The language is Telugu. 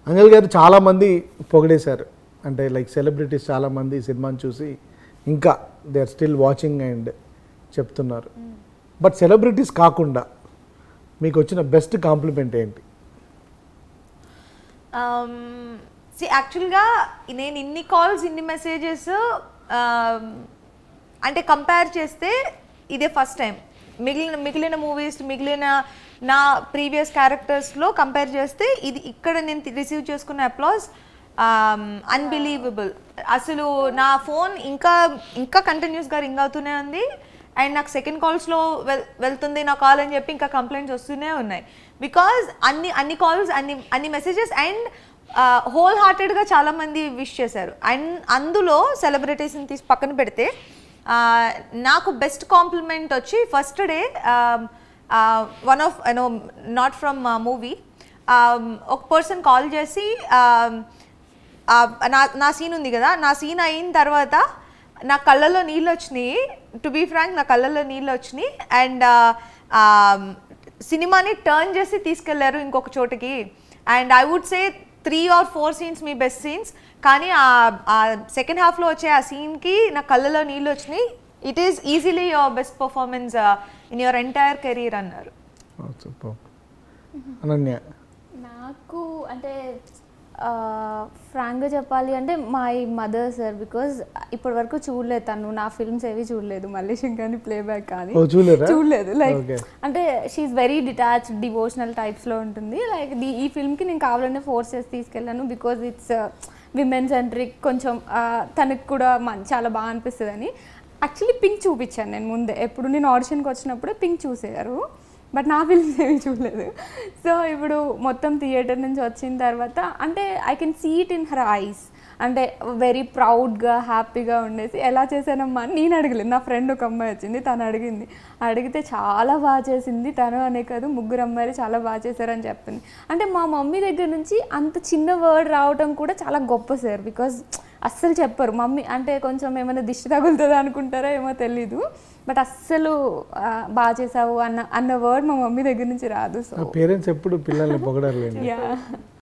అంజల్ గారు చాలామంది పొగిడేశారు అంటే లైక్ సెలబ్రిటీస్ చాలామంది ఈ సినిమాని చూసి ఇంకా they are still watching and చెప్తున్నారు బట్ సెలబ్రిటీస్ కాకుండా మీకు వచ్చిన బెస్ట్ కాంప్లిమెంట్ ఏంటి సి యాక్చువల్గా నేను ఇన్ని కాల్స్ ఇన్ని మెసేజెస్ అంటే కంపేర్ చేస్తే ఇదే ఫస్ట్ టైం మిగిలిన మిగిలిన మూవీస్ మిగిలిన నా ప్రీవియస్ క్యారెక్టర్స్లో కంపేర్ చేస్తే ఇది ఇక్కడ నేను రిసీవ్ చేసుకున్న అప్లాస్ అన్బిలీవబుల్ అసలు నా ఫోన్ ఇంకా ఇంకా కంటిన్యూస్గా రింగ్ అవుతూనే ఉంది అండ్ నాకు సెకండ్ కాల్స్లో వెల్ వెళ్తుంది నా కాల్ అని చెప్పి ఇంకా కంప్లైంట్స్ వస్తూనే ఉన్నాయి బికాజ్ అన్ని అన్ని కాల్స్ అన్ని అన్ని మెసేజెస్ అండ్ హోల్ హార్టెడ్గా చాలామంది విష్ చేశారు అండ్ అందులో సెలబ్రిటీస్ని తీసి పక్కన పెడితే ఆ, నాకు బెస్ట్ కాంప్లిమెంట్ వచ్చి first day one of you know not from movie ఒక పర్సన్ కాల్ చేసి um, ఆ, నా నా సీన్ ఉంది కదా నా సీన్ అయిన తర్వాత నా కళ్ళల్లో నీళ్ళు వచ్చినాయి టు బీ ఫ్రాంక్ నా కళ్ళల్లో నీళ్ళు వచ్చినాయి అండ్ సినిమాని టర్న్ చేసి తీసుకెళ్లారు ఇంకొక చోటకి and I would say three or four scenes మీ బెస్ట్ సీన్స్ కానీ ఆ సెకండ్ హాఫ్లో వచ్చే ఆ సీన్కి నా కళ్ళలో నీళ్ళు వచ్చినాయి it is easily your best performance in your entire career అన్నారు సూపర్ అనన్య నాకు అంటే ఫ్రాంక్గా చెప్పాలి అంటే మై మదర్ సార్ బికాజ్ ఇప్పటి వరకు చూడలేదు తను నా ఫిల్మ్స్ ఏవి చూడలేదు మళ్ళీ శంకర్ని ప్లేబ్యాక్ కానీ ఓ, చూడలేదా? చూడలేదు లైక్ Okay. అంటే షీఈ్ వెరీ డిటాచ్ డివోషనల్ టైప్స్లో ఉంటుంది లైక్ ఈ ఫిల్మ్కి నేను కావాలనే ఫోర్స్ చేసి తీసుకెళ్ళాను బికాజ్ ఇట్స్ విమెన్ సెంట్రిక్ కొంచెం ఆ, తనకు కూడా మన్ చాలా బాగా అనిపిస్తుంది అని యాక్చువల్లీ పింక్ చూపించాను నేను ముందే ఎప్పుడు నేను ఆడిషన్కి వచ్చినప్పుడే పింక్ చూసేవారు బట్ నా ఫిల్మ్స్ ఏమీ చూడలేదు సో ఇప్పుడు మొత్తం థియేటర్ నుంచి వచ్చిన తర్వాత అంటే I can see it in her eyes అంటే వెరీ ప్రౌడ్గా హ్యాపీగా ఉండేసి ఎలా చేశానమ్మా అని నేను అడగలేదు నా ఫ్రెండ్ ఒక అమ్మాయి వచ్చింది తను అడిగింది అడిగితే చాలా బాగా చేసింది తను అనే కాదు ముగ్గురు అమ్మాయిలు చాలా బాగా చేశారని చెప్పింది అంటే మా మమ్మీ దగ్గర నుంచి అంత చిన్న వర్డ్ రావడం కూడా చాలా గొప్ప సార్ బికాజ్ అస్సలు చెప్పరు మమ్మీ అంటే కొంచెం ఏమైనా దిష్టి తగులుతుందో అనుకుంటారో ఏమో తెలీదు బట్ అస్సలు ఆ, బాగా చేసావు అన్న అన్న వర్డ్ మా మమ్మీ దగ్గర నుంచి రాదు సో పేరెంట్స్ ఎప్పుడు పిల్లల్ని పొగడారు యా